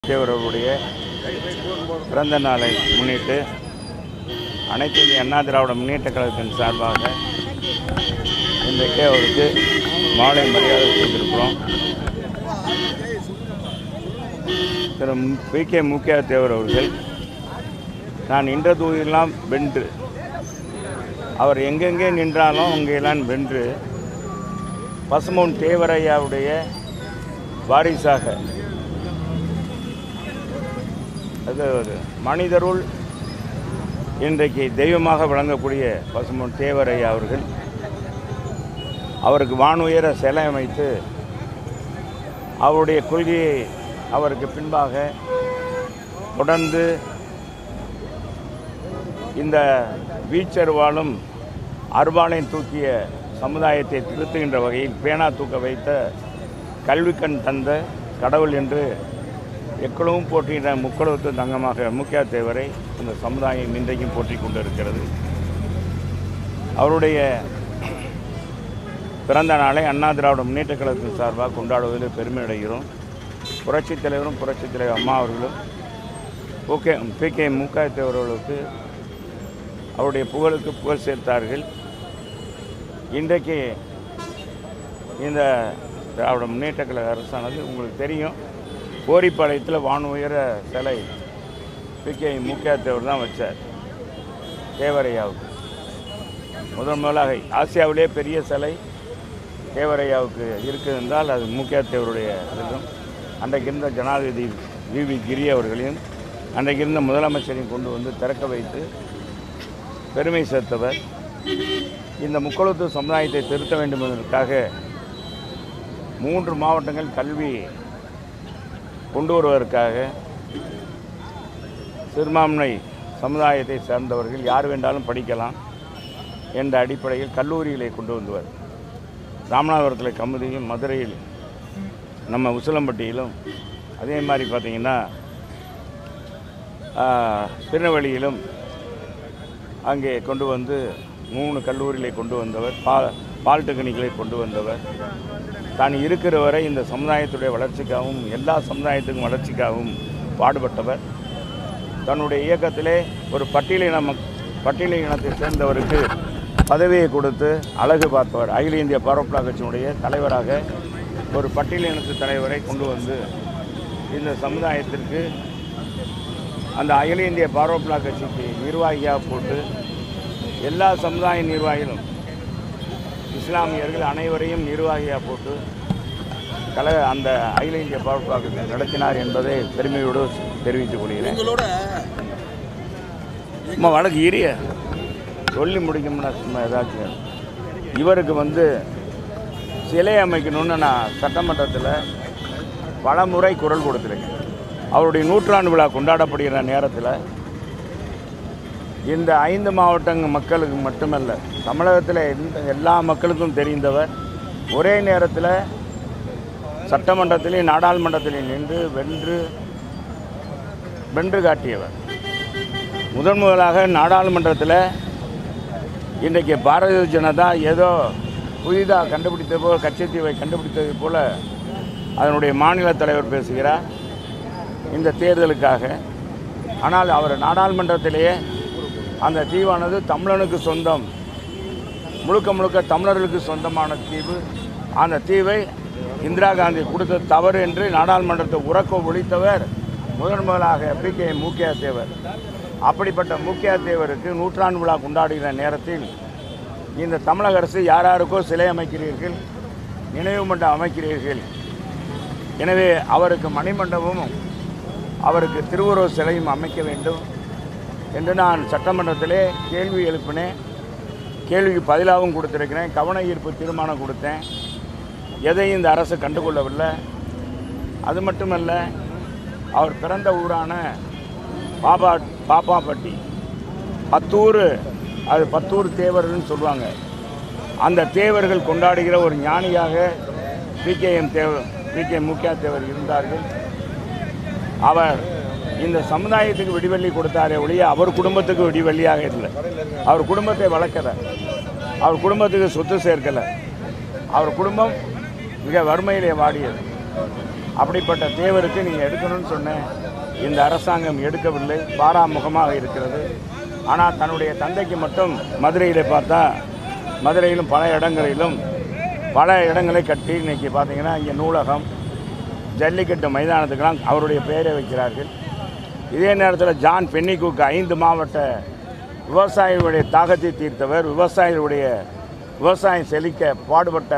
தேவர்களுடைய பிறந்த நாளை முன்னிட்டு அனைத்து இந்திய அண்ணா திராவிட முன்னேற்ற கழகத்தின் சார்பாக இன்றைக்கு அவருக்கு மாலை மரியாதை செய்திருக்கிறோம் திரு பி கே முக்கிய தேவர் அவர்கள் நான் நின்ற தூயெல்லாம் வென்று அவர் எங்கெங்கே நின்றாலும் அங்கெல்லாம் வென்று பசுமோன் தேவரையாவுடைய வாரிசாக அது ஒரு மனிதருள் இன்றைக்கு தெய்வமாக விளங்கக்கூடிய பசுமன் தேவரையா அவர்கள் அவருக்கு வானுயர சிலை அமைத்து அவருடைய கொள்கையை அவருக்கு பின்பாக தொடர்ந்து இந்த வீச்சருவாலும் அருவாளையும் தூக்கிய சமுதாயத்தை திருத்துகின்ற வகையில் பேனா தூக்க வைத்த கல்விக்கண் தந்த கடவுள் என்று எக்களவும் போற்றுகின்ற முக்களவுக்கு தங்கமாக முக்கிய தேவரை இந்த சமுதாயம் இன்றைக்கும் போற்றிக் கொண்டிருக்கிறது அவருடைய பிறந்த நாளை அண்ணா திராவிட முன்னேற்ற கழகத்தின் சார்பாக கொண்டாடுவதில் பெருமை அடைகிறோம் புரட்சித் தலைவரும் புரட்சித் தலைவர் அம்மா அவர்களும் ஓகே பி கே முக தேவர்களுக்கு அவருடைய புகழுக்கு புகழ் சேர்த்தார்கள் இன்றைக்கு இந்த திராவிட முன்னேற்ற கழக அரசானது உங்களுக்கு தெரியும் கோரிப்பாளையத்தில் வான் உயர சிலை பி கே முக்கிய தேவர் தான் வச்சார் தேவரையாவுக்கு முதன் முதலாக ஆசியாவிலே பெரிய சிலை தேவரையாவுக்கு இருக்குது என்றால் அது முக்கிய தேவருடைய இதிலும் அன்றைக்கு இருந்த ஜனாதிபதி வி வி கிரி அவர்களையும் அன்றைக்கு இருந்த முதலமைச்சரையும் கொண்டு வந்து திறக்க வைத்து பெருமை சேர்த்தவர் இந்த முக்குளத்து சமுதாயத்தை திருத்த வேண்டும் என்பதற்காக மூன்று மாவட்டங்கள் கல்வி கொண்டு வருவதற்காக சிறுபான்மை சமுதாயத்தை சேர்ந்தவர்கள் யார் வேண்டாலும் படிக்கலாம் என்ற அடிப்படையில் கல்லூரிகளை கொண்டு வந்தவர் ராமநாதபுரத்தில் கமுதியும் மதுரையில் நம்ம உசிலம்பட்டியிலும் அதே மாதிரி பார்த்திங்கன்னா ஆஹ், திருநெல்வேலியிலும் அங்கே கொண்டு வந்து மூணு கல்லூரிகளை கொண்டு வந்தவர் பா பால்டெக்னிக்கலை கொண்டு வந்தவர் தான் இருக்கிற வரை இந்த சமுதாயத்துடைய வளர்ச்சிக்காகவும் எல்லா சமுதாயத்துக்கும் வளர்ச்சிக்காகவும் பாடுபட்டவர் தன்னுடைய இயக்கத்திலே ஒரு பட்டியலின மக் பட்டியல இனத்தை சேர்ந்தவருக்கு பதவியை கொடுத்து அழகு பார்த்தவர் அகில இந்திய பரோப்லா கட்சியினுடைய தலைவராக ஒரு பட்டியல இனத்து தலைவரை கொண்டு வந்து இந்த சமுதாயத்திற்கு அந்த அகில இந்திய பாரோப்லா கட்சிக்கு நிர்வாகியாக போட்டு எல்லா சமுதாய நிர்வாகிகளும் இஸ்லாமியர்கள் அனைவரையும் நிர்வாகியாக போட்டு கல அந்த அகில இந்திய பாரோப்லா கட்சி நடத்தினார் என்பதை பெருமையோடு தெரிவித்துக் கொள்கிறேன் உங்களோட சும்மா வழக்கு இரிய சொல்லி முடிக்கும்னா சும்மா ஏதாச்சும் இவருக்கு வந்து சிலை அமைக்கணும்னு நான் சட்டமன்றத்தில் பல முறை குரல் கொடுத்துருக்கேன் அவருடைய நூற்றாண்டு விழா கொண்டாடப்படுகிற நேரத்தில் இந்த ஐந்து மாவட்ட மக்களுக்கு மட்டுமல்ல தமிழகத்தில் எந்த எல்லா மக்களுக்கும் தெரிந்தவர் ஒரே நேரத்தில் சட்டமன்றத்திலே நாடாளுமன்றத்திலே நின்று வென்று வென்று காட்டியவர் முதன் முதலாக நாடாளுமன்றத்தில் இன்றைக்கு பாரதிய ஜனதா ஏதோ புதிதாக கண்டுபிடித்தது போல் கச்சத்தீவை கண்டுபிடித்தது போல அதனுடைய மாநில தலைவர் பேசுகிறார் இந்த தேர்தலுக்காக ஆனால் அவர் நாடாளுமன்றத்திலேயே அந்த தீவானது தமிழனுக்கு சொந்தம் முழுக்க முழுக்க தமிழர்களுக்கு சொந்தமான தீவு அந்த தீவை இந்திரா காந்தி கொடுத்த தவறு என்று நாடாளுமன்றத்தை உறக்க ஒழித்தவர் முதன் முதலாக பி கே முக்கிய தேவர் அப்படிப்பட்ட முக்கிய தேவருக்கு நூற்றாண்டு விழா கொண்டாடுகிற நேரத்தில் இந்த தமிழக அரசு யார் யாருக்கோ சிலை அமைக்கிறீர்கள் நினைவு மண்டபம் அமைக்கிறீர்கள் எனவே அவருக்கு மணிமண்டபமும் அவருக்கு திருவுருவ சிலையும் அமைக்க வேண்டும் என்று நான் சட்டமன்றத்திலே கேள்வி எழுப்பினேன் கேள்விக்கு பதிலாகவும் கொடுத்துருக்கிறேன் கவன ஈர்ப்பு தீர்மானம் கொடுத்தேன் எதையும் இந்த அரசு கண்டுகொள்ளவில்லை அது மட்டுமல்ல அவர் பிறந்த ஊரான பாபா பாப்பாப்பட்டி பத்தூர் அது பத்தூர் தேவர்கள்னு சொல்லுவாங்க அந்த தேவர்கள் கொண்டாடுகிற ஒரு ஞானியாக பிகேஎம் தேவ பிகே முக்கியா தேவர் இருந்தார்கள் அவர் இந்த சமுதாயத்துக்கு விடிவெள்ளி கொடுத்தாரே ஒழிய அவர் குடும்பத்துக்கு விடிவெள்ளியாக இல்லை அவர் குடும்பத்தை வளர்க்கலை அவர் குடும்பத்துக்கு சொத்து சேர்க்கலை அவர் குடும்பம் மிக வறுமையிலே வாடியது அப்படிப்பட்ட தேவருக்கு நீங்கள் எடுக்கணும்னு சொன்னேன் இந்த அரசாங்கம் எடுக்கவில்லை பாராமுகமாக இருக்கிறது ஆனால் தன்னுடைய தந்தைக்கு மட்டும் மதுரையில் பார்த்தா மதுரையிலும் பல இடங்களிலும் பல இடங்களை கட்டி இன்னைக்கு பார்த்தீங்கன்னா இங்கே நூலகம் ஜல்லிக்கட்டு மைதானத்துக்கெல்லாம் அவருடைய பெயரை வைக்கிறார்கள் இதே நேரத்தில் ஜான் பென்னிக்குக்கு ஐந்து மாவட்ட விவசாயிகளுடைய தாகத்தை தீர்த்தவர் விவசாயிகளுடைய விவசாயம் செழிக்க பாடுபட்ட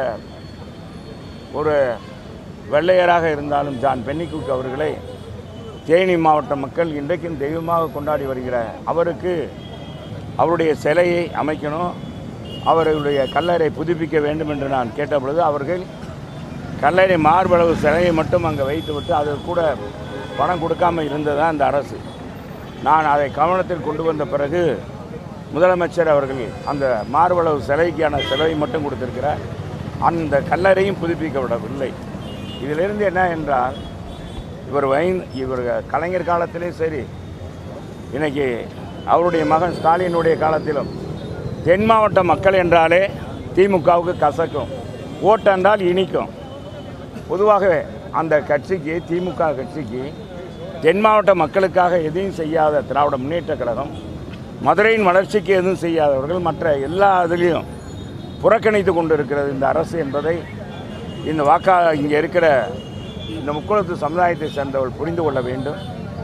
ஒரு வெள்ளையராக இருந்தாலும் ஜான் பென்னிக்குக் அவர்களை தேனி மாவட்ட மக்கள் இன்றைக்கும் தெய்வமாக கொண்டாடி வருகிற அவருக்கு அவருடைய சிலையை அமைக்கணும் அவர்களுடைய கல்லறை புதுப்பிக்க வேண்டும் என்று நான் கேட்டபொழுது அவர்கள் கல்லறை மார்பளவு சிலையை மட்டும் அங்கே வைத்துவிட்டு அது கூட பணம் கொடுக்காம இருந்ததா அந்த அரசு நான் அதை கவனத்தில் கொண்டு வந்த பிறகு முதலமைச்சர் அவர்கள் அந்த மார்பளவு சிலைக்கான சிலையை மட்டும் கொடுத்திருக்கிறார் அந்த கல்லறையும் புதுப்பிக்க விடவில்லை இதிலிருந்து என்ன என்றால் இவர் வை இவர் கலைஞர் காலத்திலே சரி இன்னைக்கு அவருடைய மகன் ஸ்டாலினுடைய காலத்திலும் தென் மாவட்ட மக்கள் என்றாலே திமுகவுக்கு கசக்கும் ஓட்டு என்றால் இனிக்கும் பொதுவாகவே அந்த கட்சிக்கு திமுக கட்சிக்கு தென் மாவட்ட மக்களுக்காக எதையும் செய்யாத திராவிட முன்னேற்றக் கழகம் மதுரையின் வளர்ச்சிக்கு எதுவும் செய்யாதவர்கள் மற்ற எல்லா இதுலேயும் புறக்கணித்து கொண்டு இருக்கிறது இந்த அரசு என்பதை இந்த வாக்கா இங்கே இருக்கிற இந்த முக்குளத்து சமுதாயத்தை சேர்ந்தவர்கள் புரிந்து கொள்ள வேண்டும்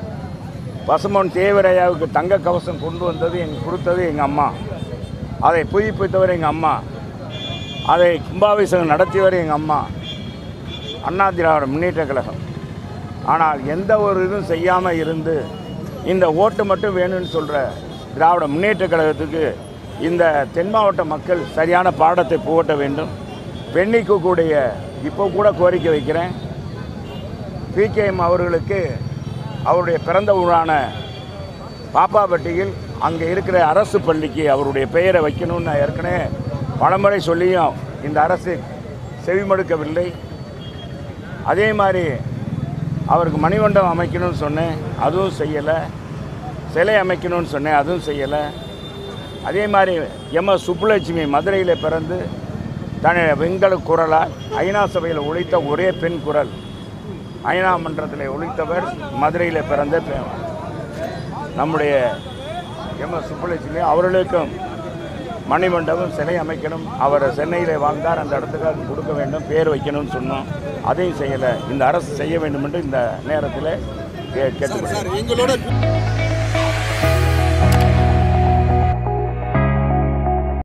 பசுமன் தேவரையாவுக்கு தங்க கவசம் கொண்டு வந்தது எங்க கொடுத்தது எங்கள் அம்மா அதை புதுப்பித்தவர் எங்கள் அம்மா அதை கும்பாபிஷேகம் நடத்தியவர் எங்கள் அம்மா அண்ணா திராவிட முன்னேற்ற கழகம் ஆனால் எந்த ஒரு இதுவும் செய்யாமல் இருந்து இந்த ஓட்டு மட்டும் வேணும்னு சொல்கிற திராவிட முன்னேற்ற கழகத்துக்கு இந்த தென் மாவட்ட மக்கள் சரியான பாடத்தை புகட்ட வேண்டும் பெண்ணிக்கு கூடிய இப்போ கூட கோரிக்கை வைக்கிறேன் பிகேஎம் அவர்களுக்கு அவருடைய பிறந்த ஊரான பாப்பாப்பட்டியில் அங்கே இருக்கிற அரசு பள்ளிக்கு அவருடைய பெயரை வைக்கணும்னு நான் ஏற்கனவே பலமுறை சொல்லியும் இந்த அரசு செவிமடுக்கவில்லை அதே மாதிரி அவருக்கு மணிமண்டபம் அமைக்கணும்னு சொன்னேன் அதுவும் செய்யலை சிலை அமைக்கணும்னு சொன்னேன் அதுவும் செய்யலை அதே மாதிரி எம் எஸ் சுப்புலட்சுமி மதுரையில் பிறந்து தன் வெண்கல குரலால் ஐநா சபையில் ஒழித்த ஒரே பெண் குரல் ஐநா மன்றத்தில் ஒழித்தவர் மதுரையில் பிறந்த பெ- நம்முடைய எம் எஸ் சுப்புலட்சுமி அவர்களுக்கும் மணிமண்டபம் சிலை அமைக்கணும் அவர் சென்னையில் வாழ்ந்தார் அந்த இடத்துக்கு அது கொடுக்க வேண்டும் பேர் வைக்கணும்னு சொன்னோம் அதையும் செய்யலை இந்த அரசு செய்ய வேண்டும் என்று இந்த நேரத்தில் கே கேட்டுக்கொள்கிறேன் சார் எங்களோட